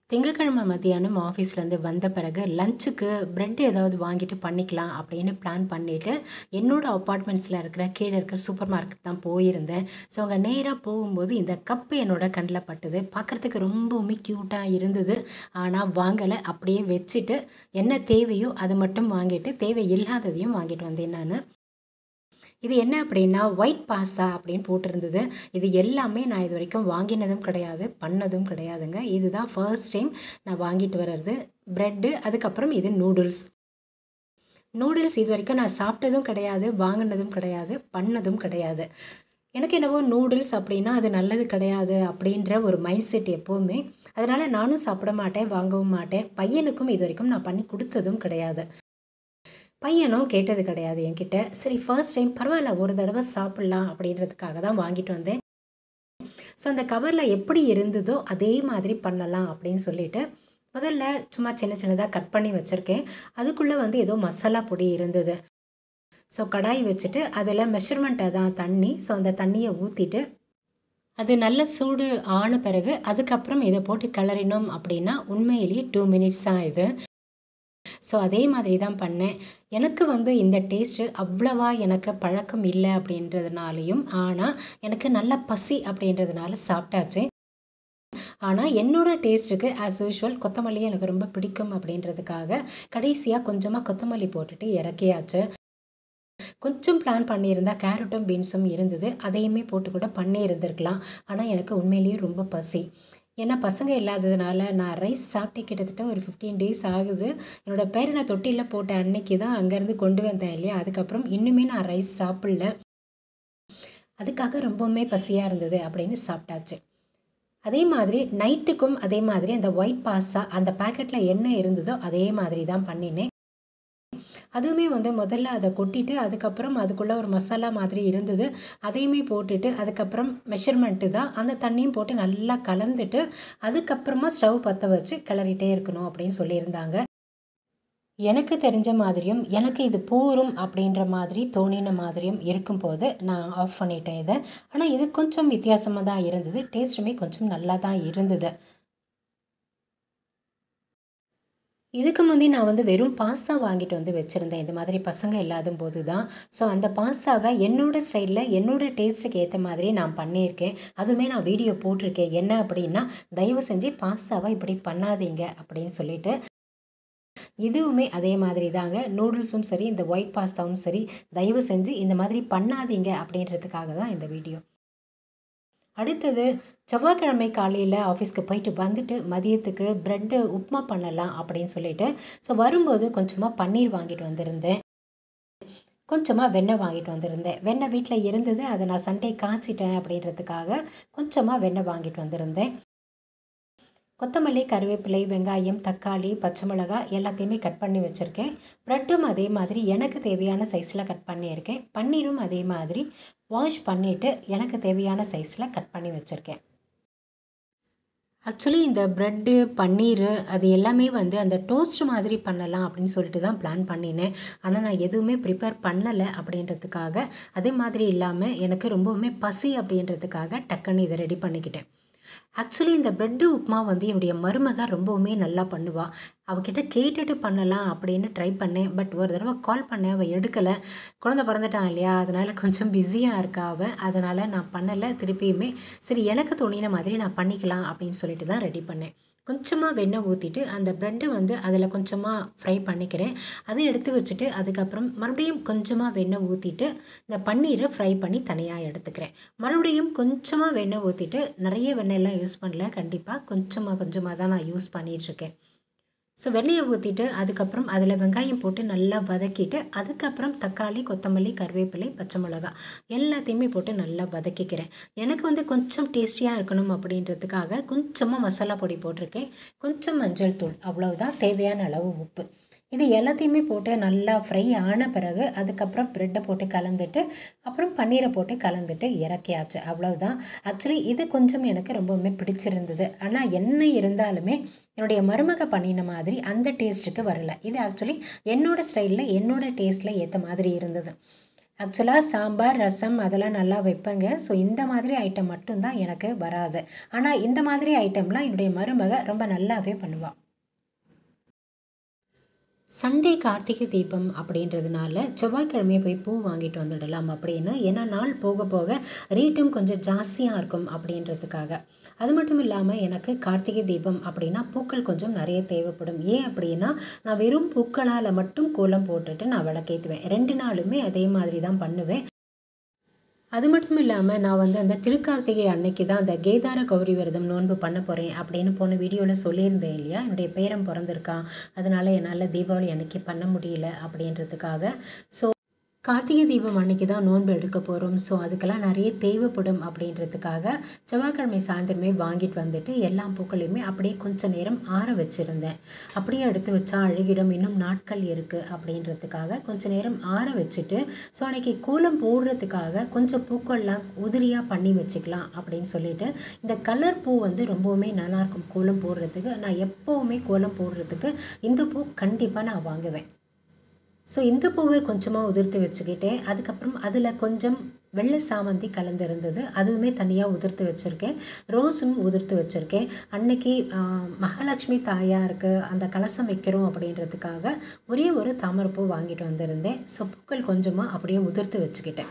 திங்கக்கிழமை மத்தியானம் ஆஃபீஸ்லேருந்து வந்த பிறகு லஞ்சுக்கு பிரெட் ஏதாவது வாங்கிட்டு பண்ணிக்கலாம் அப்படின்னு பிளான் பண்ணிவிட்டு என்னோடய அப்பார்ட்மெண்ட்ஸில் இருக்கிற கீழே இருக்கிற சூப்பர் மார்க்கெட் தான் போயிருந்தேன் ஸோ அங்கே நேராக போகும்போது இந்த கப்பு என்னோட கண்ணில் பட்டுது பார்க்குறதுக்கு ரொம்பவுமே க்யூட்டாக இருந்தது ஆனால் வாங்கலை அப்படியே வச்சுட்டு என்ன தேவையோ அது மட்டும் வாங்கிட்டு தேவை இல்லாததையும் வாங்கிட்டு வந்தேன் நான் இது என்ன அப்படின்னா ஒயிட் பாஸ்தா அப்படின்னு போட்டிருந்தது இது எல்லாமே நான் இது வரைக்கும் வாங்கினதும் கிடையாது பண்ணதும் கிடையாதுங்க இதுதான் ஃபர்ஸ்ட் டைம் நான் வாங்கிட்டு வர்றது ப்ரெட்டு அதுக்கப்புறம் இது நூடுல்ஸ் நூடுல்ஸ் இது வரைக்கும் நான் சாப்பிட்டதும் கிடையாது வாங்கினதும் கிடையாது பண்ணதும் கிடையாது எனக்கு என்னவோ நூடுல்ஸ் அப்படின்னா அது நல்லது கிடையாது அப்படின்ற ஒரு மைண்ட் செட் எப்போவுமே அதனால் நானும் சாப்பிட மாட்டேன் வாங்கவும் மாட்டேன் பையனுக்கும் இது வரைக்கும் நான் பண்ணி கொடுத்ததும் கிடையாது பையனும் கேட்டது கிடையாது என்கிட்ட சரி ஃபர்ஸ்ட் டைம் பரவாயில்ல ஒரு தடவை சாப்பிட்லாம் அப்படின்றதுக்காக தான் வாங்கிட்டு வந்தேன் ஸோ அந்த கவரில் எப்படி இருந்ததோ அதே மாதிரி பண்ணலாம் அப்படின்னு சொல்லிட்டு முதல்ல சும்மா சின்ன சின்னதாக கட் பண்ணி வச்சுருக்கேன் அதுக்குள்ளே வந்து ஏதோ மசாலா பொடி இருந்தது ஸோ கடாய் வச்சுட்டு அதில் மெஷர்மெண்ட்டை தான் தண்ணி ஸோ அந்த தண்ணியை ஊற்றிட்டு அது நல்ல சூடு ஆன பிறகு அதுக்கப்புறம் இதை போட்டு கிளறினோம் அப்படின்னா உண்மையிலேயே டூ மினிட்ஸ் தான் இது ஸோ அதே மாதிரி தான் பண்ணேன் எனக்கு வந்து இந்த டேஸ்ட்டு அவ்வளவா எனக்கு பழக்கம் இல்லை அப்படின்றதுனாலையும் ஆனால் எனக்கு நல்ல பசி அப்படின்றதுனால சாப்பிட்டாச்சு ஆனால் என்னோடய டேஸ்ட்டுக்கு ஆஸ் யூஷுவல் கொத்தமல்லி எனக்கு ரொம்ப பிடிக்கும் அப்படின்றதுக்காக கடைசியாக கொஞ்சமாக கொத்தமல்லி போட்டுட்டு இறக்கியாச்சு கொஞ்சம் பிளான் பண்ணியிருந்தால் கேரட்டும் பீன்ஸும் இருந்தது அதையுமே போட்டு கூட பண்ணி இருந்திருக்கலாம் ஆனால் எனக்கு உண்மையிலேயே ரொம்ப பசி ஏன்னா பசங்க இல்லாததுனால நான் ரைஸ் சாப்பிட்டு கிட்டத்தட்ட ஒரு ஃபிஃப்டீன் டேஸ் ஆகுது என்னோடய பேர் நான் தொட்டியில் போட்ட அன்னைக்கு தான் அங்கேருந்து கொண்டு வந்தேன் இல்லையா அதுக்கப்புறம் இன்னுமே நான் ரைஸ் சாப்பிடல அதுக்காக ரொம்பவுமே பசியாக இருந்தது அப்படின்னு சாப்பிட்டாச்சு அதே மாதிரி நைட்டுக்கும் அதே மாதிரி அந்த ஒயிட் பாஸ்தா அந்த பேக்கெட்டில் என்ன இருந்ததோ அதே மாதிரி தான் பண்ணினேன் அதுவுமே வந்து முதல்ல அதை கொட்டிட்டு அதுக்கப்புறம் அதுக்குள்ளே ஒரு மசாலா மாதிரி இருந்தது அதையுமே போட்டுட்டு அதுக்கப்புறம் மெஷர்மெண்ட்டு தான் அந்த தண்ணியும் போட்டு நல்லா கலந்துட்டு அதுக்கப்புறமா ஸ்டவ் பற்ற வச்சு கிளறிட்டே இருக்கணும் அப்படின்னு சொல்லியிருந்தாங்க எனக்கு தெரிஞ்ச மாதிரியும் எனக்கு இது போரும் அப்படின்ற மாதிரி தோணின மாதிரியும் இருக்கும்போது நான் ஆஃப் பண்ணிட்டேன் இதை ஆனால் இது கொஞ்சம் வித்தியாசமாக தான் இருந்தது டேஸ்ட்டுமே கொஞ்சம் நல்லா தான் இருந்தது இதுக்கு முந்தி நான் வந்து வெறும் பாஸ்தா வாங்கிட்டு வந்து வச்சுருந்தேன் இந்த மாதிரி பசங்க இல்லாத போது தான் ஸோ அந்த பாஸ்தாவை என்னோடய ஸ்டைலில் என்னோடய டேஸ்ட்டுக்கு ஏற்ற மாதிரி நான் பண்ணியிருக்கேன் அதுவுமே நான் வீடியோ போட்டிருக்கேன் என்ன அப்படின்னா தயவு செஞ்சு பாஸ்தாவை இப்படி பண்ணாதீங்க அப்படின்னு சொல்லிட்டு இதுவுமே அதே மாதிரி தாங்க நூடுல்ஸும் சரி இந்த ஒயிட் பாஸ்தாவும் சரி தயவு செஞ்சு இந்த மாதிரி பண்ணாதீங்க அப்படின்றதுக்காக தான் இந்த வீடியோ அடுத்தது செவ்வாய்க்கிழமை காலையில் ஆஃபீஸ்க்கு போயிட்டு வந்துட்டு மதியத்துக்கு ப்ரெட்டு உப்புமா பண்ணலாம் அப்படின்னு சொல்லிட்டு ஸோ வரும்போது கொஞ்சமாக பன்னீர் வாங்கிட்டு வந்திருந்தேன் கொஞ்சமாக வெண்ணெய் வாங்கிட்டு வந்திருந்தேன் வெண்ணெய் வீட்டில் இருந்தது அதை நான் சண்டே காய்ச்சிட்டேன் அப்படின்றதுக்காக கொஞ்சமாக வெண்ணெய் வாங்கிட்டு வந்திருந்தேன் கொத்தமல்லி கருவேப்பிலை வெங்காயம் தக்காளி பச்சை மிளகாய் எல்லாத்தையுமே கட் பண்ணி வச்சுருக்கேன் ப்ரெட்டும் அதே மாதிரி எனக்கு தேவையான சைஸில் கட் பண்ணியிருக்கேன் பன்னீரும் அதே மாதிரி வாஷ் பண்ணிவிட்டு எனக்கு தேவையான சைஸில் கட் பண்ணி வச்சுருக்கேன் ஆக்சுவலி இந்த ப்ரெட்டு பன்னீர் அது எல்லாமே வந்து அந்த டோஸ்ட் மாதிரி பண்ணலாம் அப்படின்னு சொல்லிட்டு தான் பிளான் பண்ணினேன் ஆனால் நான் எதுவுமே ப்ரிப்பேர் பண்ணலை அப்படின்றதுக்காக அதே மாதிரி இல்லாமல் எனக்கு ரொம்பவுமே பசி அப்படின்றதுக்காக டக்குன்னு இதை ரெடி பண்ணிக்கிட்டேன் ஆக்சுவலி இந்த ப்ரெட்டு உப்புமா வந்து என்னுடைய மருமக ரொம்பவுமே நல்லா பண்ணுவாள் அவகிட்ட கேட்டுட்டு பண்ணலாம் அப்படின்னு ட்ரை பண்ணேன் பட் ஒரு தடவை கால் பண்ணேன் அவள் எடுக்கலை குழந்த பிறந்துட்டான் இல்லையா அதனால் கொஞ்சம் பிஸியாக இருக்கா அவள் அதனால் நான் பண்ணலை திருப்பியுமே சரி எனக்கு தோணின மாதிரி நான் பண்ணிக்கலாம் அப்படின்னு சொல்லிட்டு தான் ரெடி பண்ணேன் கொஞ்சமாக வெண்ணெய் ஊற்றிட்டு அந்த ப்ரெட்டை வந்து அதில் கொஞ்சமாக ஃப்ரை பண்ணிக்கிறேன் அதை எடுத்து வச்சுட்டு அதுக்கப்புறம் மறுபடியும் கொஞ்சமாக வெண்ணெய் ஊற்றிட்டு இந்த பன்னீரை ஃப்ரை பண்ணி தனியாக எடுத்துக்கிறேன் மறுபடியும் கொஞ்சமாக வெண்ணெய் ஊற்றிட்டு நிறைய வெண்ணெயெல்லாம் யூஸ் பண்ணல கண்டிப்பாக கொஞ்சமாக கொஞ்சமாக தான் நான் யூஸ் பண்ணிகிட்ருக்கேன் ஸோ வெண்ணெயை ஊற்றிட்டு அதுக்கப்புறம் அதில் வெங்காயம் போட்டு நல்லா வதக்கிட்டு அதுக்கப்புறம் தக்காளி கொத்தமல்லி கருவேப்பிலை பச்சை மிளகா எல்லாத்தையுமே போட்டு நல்லா வதக்கிக்கிறேன் எனக்கு வந்து கொஞ்சம் டேஸ்டியாக இருக்கணும் அப்படின்றதுக்காக கொஞ்சமாக மசாலா பொடி போட்டிருக்கேன் கொஞ்சம் மஞ்சள் தூள் அவ்வளவுதான் தேவையான அளவு உப்பு இது எல்லாத்தையுமே போட்டு நல்லா ஃப்ரை ஆன பிறகு அதுக்கப்புறம் ப்ரெட்டை போட்டு கலந்துட்டு அப்புறம் பன்னீரை போட்டு கலந்துட்டு இறக்கியாச்சு அவ்வளவுதான் ஆக்சுவலி இது கொஞ்சம் எனக்கு ரொம்பவுமே பிடிச்சிருந்தது ஆனால் என்ன இருந்தாலுமே என்னுடைய மருமக பண்ணின மாதிரி அந்த டேஸ்ட்டுக்கு வரல இது ஆக்சுவலி என்னோடய ஸ்டைலில் என்னோடய டேஸ்ட்டில் ஏற்ற மாதிரி இருந்தது ஆக்சுவலாக சாம்பார் ரசம் அதெல்லாம் நல்லா வைப்பேங்க ஸோ இந்த மாதிரி ஐட்டம் மட்டும்தான் எனக்கு வராது ஆனால் இந்த மாதிரி ஐட்டம்லாம் என்னுடைய மருமக ரொம்ப நல்லாவே பண்ணுவாள் சண்டே கார்த்திகை தீபம் அப்படின்றதுனால செவ்வாய்க்கிழமையே போய் பூ வாங்கிட்டு வந்துடலாம் அப்படின்னு ஏன்னா நாள் போக போக ரேட்டும் கொஞ்சம் ஜாஸ்தியாக இருக்கும் அப்படின்றதுக்காக அது மட்டும் இல்லாமல் எனக்கு கார்த்திகை தீபம் அப்படின்னா பூக்கள் கொஞ்சம் நிறைய தேவைப்படும் ஏன் அப்படின்னா நான் வெறும் பூக்களால் மட்டும் கோலம் போட்டுட்டு நான் விளக்கேற்றுவேன் ரெண்டு நாளுமே அதே மாதிரி தான் பண்ணுவேன் அது மட்டும் இல்லாமல் நான் வந்து அந்த திருக்கார்த்திகை அன்னைக்கு தான் அந்த கேதார கௌரி விரதம் நோன்பு பண்ண போகிறேன் அப்படின்னு போன வீடியோவில் சொல்லியிருந்தேன் இல்லையா என்னுடைய பேரன் பிறந்திருக்கான் அதனால் என்னால் தீபாவளி அன்னைக்கு பண்ண முடியல அப்படின்றதுக்காக ஸோ கார்த்திகை தீபம் அன்னைக்கு தான் நோன்பு எடுக்க போகிறோம் ஸோ அதுக்கெல்லாம் நிறைய தேவைப்படும் அப்படின்றதுக்காக செவ்வாய்க்கிழமை சாயந்தரமே வாங்கிட்டு வந்துட்டு எல்லா பூக்களையுமே அப்படியே கொஞ்ச நேரம் ஆற வச்சுருந்தேன் அப்படியே எடுத்து வச்சா அழுகிடும் இன்னும் நாட்கள் இருக்குது அப்படின்றதுக்காக கொஞ்ச நேரம் ஆற வச்சுட்டு ஸோ அன்னைக்கு கோலம் போடுறதுக்காக கொஞ்சம் பூக்கள்லாம் உதிரியாக பண்ணி வச்சுக்கலாம் அப்படின்னு சொல்லிட்டு இந்த கலர் பூ வந்து ரொம்பவுமே நல்லாயிருக்கும் கோலம் போடுறதுக்கு நான் எப்போவுமே கோலம் போடுறதுக்கு இந்த பூ கண்டிப்பாக நான் வாங்குவேன் ஸோ இந்த பூவை கொஞ்சமாக உதிர்த்து வச்சுக்கிட்டேன் அதுக்கப்புறம் அதில் கொஞ்சம் வெள்ளை சாமந்தி கலந்துருந்தது அதுவுமே தனியாக உதிர்த்து வச்சுருக்கேன் ரோஸும் உதிர்த்து வச்சுருக்கேன் அன்னைக்கு மகாலட்சுமி தாயாருக்கு அந்த கலசம் வைக்கிறோம் அப்படின்றதுக்காக ஒரே ஒரு தாமரைப்பூ வாங்கிட்டு வந்திருந்தேன் ஸோ பூக்கள் கொஞ்சமாக அப்படியே உதிர்த்து வச்சுக்கிட்டேன்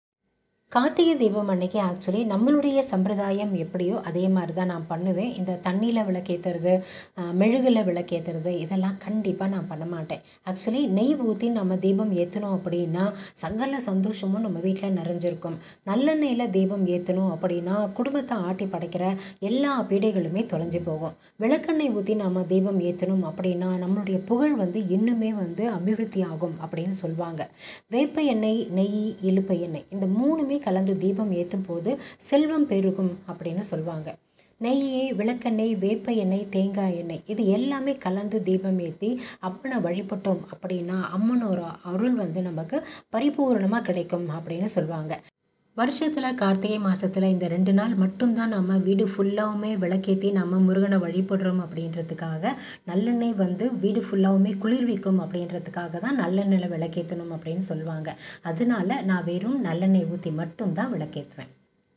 கார்த்திகை தீபம் அன்னைக்கு ஆக்சுவலி நம்மளுடைய சம்பிரதாயம் எப்படியோ அதே மாதிரி தான் நான் பண்ணுவேன் இந்த தண்ணியில் விளக்கேற்றுறது மெழுகில் விளக்கேற்றுறது இதெல்லாம் கண்டிப்பாக நான் பண்ண மாட்டேன் ஆக்சுவலி நெய் ஊற்றி நம்ம தீபம் ஏற்றணும் அப்படின்னா சகல சந்தோஷமும் நம்ம வீட்டில் நிறைஞ்சிருக்கும் நல்லெண்ணெயில் தீபம் ஏற்றணும் அப்படின்னா குடும்பத்தை ஆட்டி படைக்கிற எல்லா பீடைகளுமே தொலைஞ்சு போகும் விளக்கெண்ணெய் ஊற்றி நம்ம தீபம் ஏற்றணும் அப்படின்னா நம்மளுடைய புகழ் வந்து இன்னுமே வந்து அபிவிருத்தி ஆகும் அப்படின்னு சொல்லுவாங்க வேப்ப எண்ணெய் நெய் இழுப்ப எண்ணெய் இந்த மூணுமே கலந்து தீபம் ஏற்றும் போது செல்வம் பெருகும் அப்படின்னு சொல்லுவாங்க நெய் விளக்கெண்ணெய் வேப்ப எண்ணெய் தேங்காய் எண்ணெய் இது எல்லாமே கலந்து தீபம் ஏற்றி அம்மனை வழிபட்டோம் அப்படின்னா அம்மனோட அருள் வந்து நமக்கு பரிபூர்ணமாக கிடைக்கும் அப்படின்னு சொல்லுவாங்க வருஷத்தில் கார்த்திகை மாதத்தில் இந்த ரெண்டு நாள் மட்டும்தான் நம்ம வீடு ஃபுல்லாகவுமே விளக்கேற்றி நம்ம முருகனை வழிபடுறோம் அப்படின்றதுக்காக நல்லெண்ணெய் வந்து வீடு ஃபுல்லாகவுமே குளிர்விக்கும் அப்படின்றதுக்காக தான் நல்லெண்ணெயில் விளக்கேற்றணும் அப்படின்னு சொல்லுவாங்க அதனால நான் வெறும் நல்லெண்ணெய் ஊற்றி மட்டும்தான் விளக்கேற்றுவேன்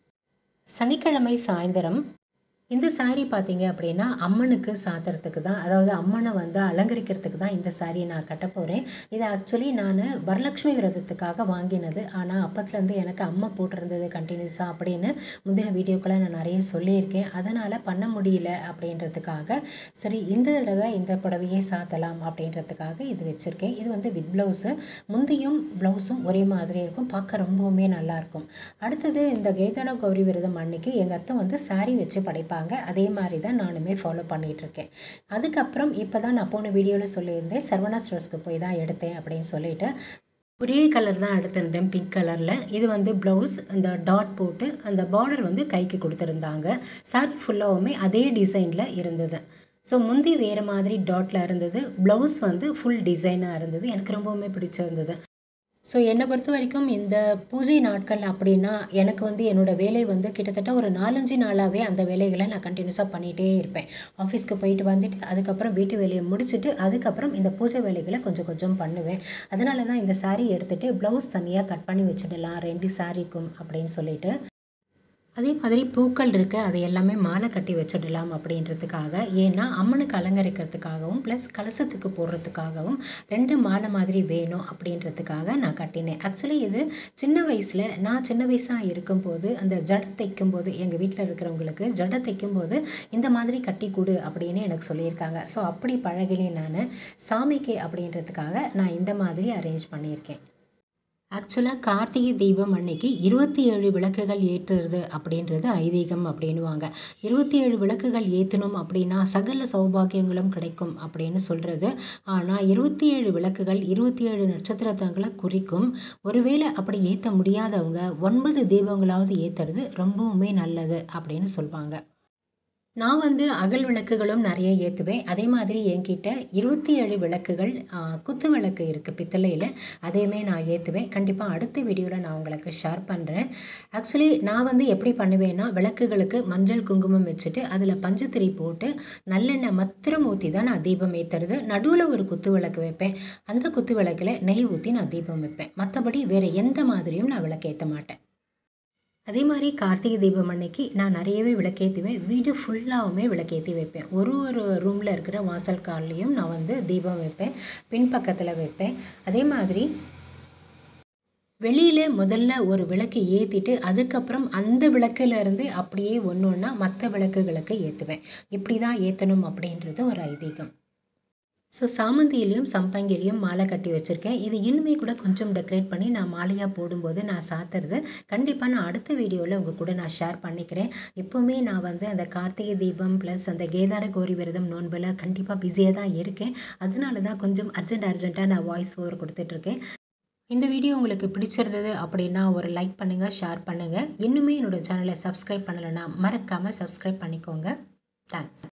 சனிக்கிழமை சாயந்தரம் இந்த saree பார்த்தீங்க அப்படின்னா அம்மனுக்கு சாத்துறதுக்கு தான் அதாவது அம்மனை வந்து அலங்கரிக்கிறதுக்கு தான் இந்த சாரியை நான் கட்ட போகிறேன் இது ஆக்சுவலி நான் வரலட்சுமி விரதத்துக்காக வாங்கினது ஆனால் அப்பத்துலேருந்து எனக்கு அம்மா போட்டிருந்தது கண்டினியூஸாக அப்படின்னு முந்தின வீடியோக்களை நான் நிறைய சொல்லியிருக்கேன் அதனால் பண்ண முடியல அப்படின்றதுக்காக சரி இந்த தடவை இந்த புடவையே சாத்தலாம் அப்படின்றதுக்காக இது வச்சுருக்கேன் இது வந்து வித் ப்ளவுஸு முந்தியும் ப்ளவுஸும் ஒரே மாதிரி இருக்கும் பார்க்க ரொம்பவுமே நல்லாயிருக்கும் அடுத்தது இந்த கேதார கௌரி விரதம் அன்னைக்கு எங்கள் அத்தை வந்து saree வச்சு படைப்பாங்க அதே மாதிரி தான் நானுமே ஃபாலோ பண்ணிகிட்டு இருக்கேன் அதுக்கப்புறம் இப்போ தான் நான் போன வீடியோவில் சொல்லியிருந்தேன் சரவணா ஸ்டோர்ஸ்க்கு போய் தான் எடுத்தேன் அப்படின்னு சொல்லிட்டு ஒரே கலர் தான் எடுத்திருந்தேன் பிங்க் கலரில் இது வந்து ப்ளவுஸ் அந்த டாட் போட்டு அந்த பார்டர் வந்து கைக்கு கொடுத்துருந்தாங்க saree ஃபுல்லாகவுமே அதே டிசைனில் இருந்தது ஸோ முந்தி வேறு மாதிரி டாட்டில் இருந்தது ப்ளவுஸ் வந்து ஃபுல் டிசைனாக இருந்தது எனக்கு ரொம்பவுமே பிடிச்சிருந்தது ஸோ என்னை பொறுத்த வரைக்கும் இந்த பூஜை நாட்கள் அப்படின்னா எனக்கு வந்து என்னோடய வேலை வந்து கிட்டத்தட்ட ஒரு நாலஞ்சு நாளாகவே அந்த வேலைகளை நான் கண்டினியூஸாக பண்ணிகிட்டே இருப்பேன் ஆஃபீஸ்க்கு போயிட்டு வந்துட்டு அதுக்கப்புறம் வீட்டு வேலையை முடிச்சுட்டு அதுக்கப்புறம் இந்த பூஜை வேலைகளை கொஞ்சம் கொஞ்சம் பண்ணுவேன் அதனால தான் இந்த saree எடுத்துகிட்டு ப்ளவுஸ் தனியாக கட் பண்ணி வச்சிடலாம் ரெண்டு சாரீக்கும் அப்படின்னு சொல்லிட்டு அதே மாதிரி பூக்கள் இருக்குது அதை எல்லாமே மாலை கட்டி வச்சிடலாம் அப்படின்றதுக்காக ஏன்னா அம்மனுக்கு அலங்கரிக்கிறதுக்காகவும் ப்ளஸ் கலசத்துக்கு போடுறதுக்காகவும் ரெண்டு மாலை மாதிரி வேணும் அப்படின்றதுக்காக நான் கட்டினேன் ஆக்சுவலி இது சின்ன வயசில் நான் சின்ன வயசாக இருக்கும்போது அந்த ஜடை தைக்கும்போது எங்கள் வீட்டில் இருக்கிறவங்களுக்கு ஜடை தைக்கும்போது இந்த மாதிரி கட்டி கொடு அப்படின்னு எனக்கு சொல்லியிருக்காங்க ஸோ அப்படி பழகினேன் நான் சாமிக்கு அப்படின்றதுக்காக நான் இந்த மாதிரி அரேஞ்ச் பண்ணியிருக்கேன் ஆக்சுவலாக கார்த்திகை தீபம் அன்னைக்கு இருபத்தி ஏழு விளக்குகள் ஏற்றுறது அப்படின்றது ஐதீகம் அப்படின்வாங்க இருபத்தி ஏழு விளக்குகள் ஏற்றணும் அப்படின்னா சகல சௌபாகியங்களும் கிடைக்கும் அப்படின்னு சொல்கிறது ஆனால் இருபத்தி ஏழு விளக்குகள் இருபத்தி ஏழு நட்சத்திரத்தங்களை குறிக்கும் ஒருவேளை அப்படி ஏற்ற முடியாதவங்க ஒன்பது தீபங்களாவது ஏற்றுறது ரொம்பவுமே நல்லது அப்படின்னு சொல்லுவாங்க நான் வந்து அகல் விளக்குகளும் நிறைய ஏற்றுவேன் அதே மாதிரி என்கிட்ட இருபத்தி ஏழு விளக்குகள் ஆ, குத்து விளக்கு இருக்குது பித்தளையில் அதையுமே நான் ஏற்றுவேன் கண்டிப்பாக அடுத்த வீடியோவில் நான் உங்களுக்கு ஷேர் பண்ணுறேன் ஆக்சுவலி நான் வந்து எப்படி பண்ணுவேன்னா விளக்குகளுக்கு மஞ்சள் குங்குமம் வச்சுட்டு அதில் பஞ்சுத்திரி போட்டு நல்லெண்ணெய் மத்திரம் ஊற்றி தான் நான் தீபம் ஏற்றுறது நடுவில் ஒரு குத்து விளக்கு வைப்பேன் அந்த குத்து விளக்கில் நெய் ஊற்றி நான் தீபம் வைப்பேன் மற்றபடி வேறு எந்த மாதிரியும் நான் விளக்கு ஏற்ற மாட்டேன் அதே மாதிரி கார்த்திகை தீபம் அன்னைக்கு நான் நிறையவே விளக்கேற்றுவேன் வீடு ஃபுல்லாகவுமே விளக்கேற்றி வைப்பேன் ஒரு ஒரு ரூமில் இருக்கிற வாசல் கால்லையும் நான் வந்து தீபம் வைப்பேன் பின்பக்கத்தில் வைப்பேன் அதே மாதிரி வெளியில் முதல்ல ஒரு விளக்கு ஏற்றிட்டு அதுக்கப்புறம் அந்த விளக்குல இருந்து அப்படியே ஒன்று ஒன்றா மற்ற விளக்குகளுக்கு ஏற்றுவேன் இப்படி தான் ஏற்றணும் அப்படின்றது ஒரு ஐதீகம் ஸோ சாமந்தியிலையும் சம்பங்கிலையும் மாலை கட்டி வச்சுருக்கேன் இது இன்னுமே கூட கொஞ்சம் டெக்கரேட் பண்ணி நான் மாலையாக போடும்போது நான் சாத்துறது கண்டிப்பாக நான் அடுத்த வீடியோவில் உங்கள் கூட நான் ஷேர் பண்ணிக்கிறேன் எப்போவுமே நான் வந்து அந்த கார்த்திகை தீபம் ப்ளஸ் அந்த கேதார கோரி விரதம் நோன்பில் கண்டிப்பாக பிஸியாக தான் இருக்கேன் அதனால தான் கொஞ்சம் அர்ஜென்ட் அர்ஜென்ட்டாக நான் வாய்ஸ் ஓவர் கொடுத்துட்ருக்கேன் இந்த வீடியோ உங்களுக்கு பிடிச்சிருந்தது அப்படின்னா ஒரு லைக் பண்ணுங்கள் ஷேர் பண்ணுங்கள் இன்னுமே என்னோட சேனலை சப்ஸ்கிரைப் பண்ணலைன்னா மறக்காமல் சப்ஸ்கிரைப் பண்ணிக்கோங்க தேங்க்ஸ்